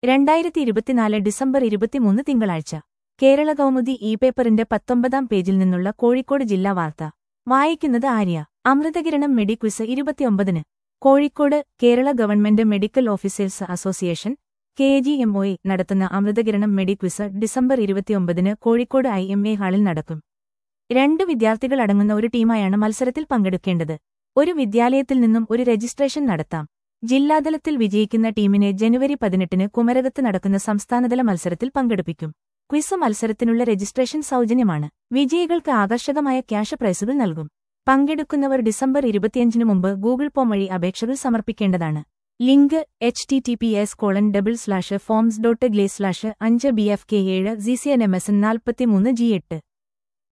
രണ്ടായിരത്തി ഇരുപത്തിനാല് ഡിസംബർ ഇരുപത്തിമൂന്ന് തിങ്കളാഴ്ച കേരള കൗമുദി ഇ പേപ്പറിന്റെ പത്തൊമ്പതാം പേജിൽ നിന്നുള്ള കോഴിക്കോട് ജില്ലാ വാർത്ത വായിക്കുന്നത് ആര്യ അമൃതകിരണം മെഡിക്വിസ് ഇരുപത്തിയൊമ്പതിന് Kozhikode Kerala government medical officers association K G M O നടത്തുന്ന അമൃതകിരണം മെഡിക്വിസ് ഡിസംബർ ഇരുപത്തിയൊമ്പതിന് കോഴിക്കോട് ഐ എം എ ഹാളിൽ നടക്കും രണ്ട് വിദ്യാർത്ഥികൾ അടങ്ങുന്ന ഒരു ടീമായാണ് മത്സരത്തിൽ പങ്കെടുക്കേണ്ടത് ഒരു വിദ്യാലയത്തിൽ നിന്നും ഒരു രജിസ്ട്രേഷൻ നടത്താം ജില്ലാതലത്തിൽ വിജയിക്കുന്ന ടീമിനെ ജനുവരി പതിനെട്ടിന് കുമരകത്ത് നടക്കുന്ന സംസ്ഥാനതല മത്സരത്തിൽ പങ്കെടുപ്പിക്കും ക്വിസ് മത്സരത്തിനുള്ള രജിസ്ട്രേഷൻ സൗജന്യമാണ് വിജയികൾക്ക് ആകർഷകമായ ക്യാഷ് പ്രൈസുകൾ നൽകും പങ്കെടുക്കുന്നവർ ഡിസംബർ ഇരുപത്തിയഞ്ചിന് മുമ്പ് ഗൂഗിൾ ഫോം വഴി അപേക്ഷകൾ സമർപ്പിക്കേണ്ടതാണ് link H T T P S colon double slash forms dot gle slash അഞ്ച് ബി എഫ് കെ ഏഴ് G C N M S നാൽപ്പത്തിമൂന്ന് ജി എട്ട്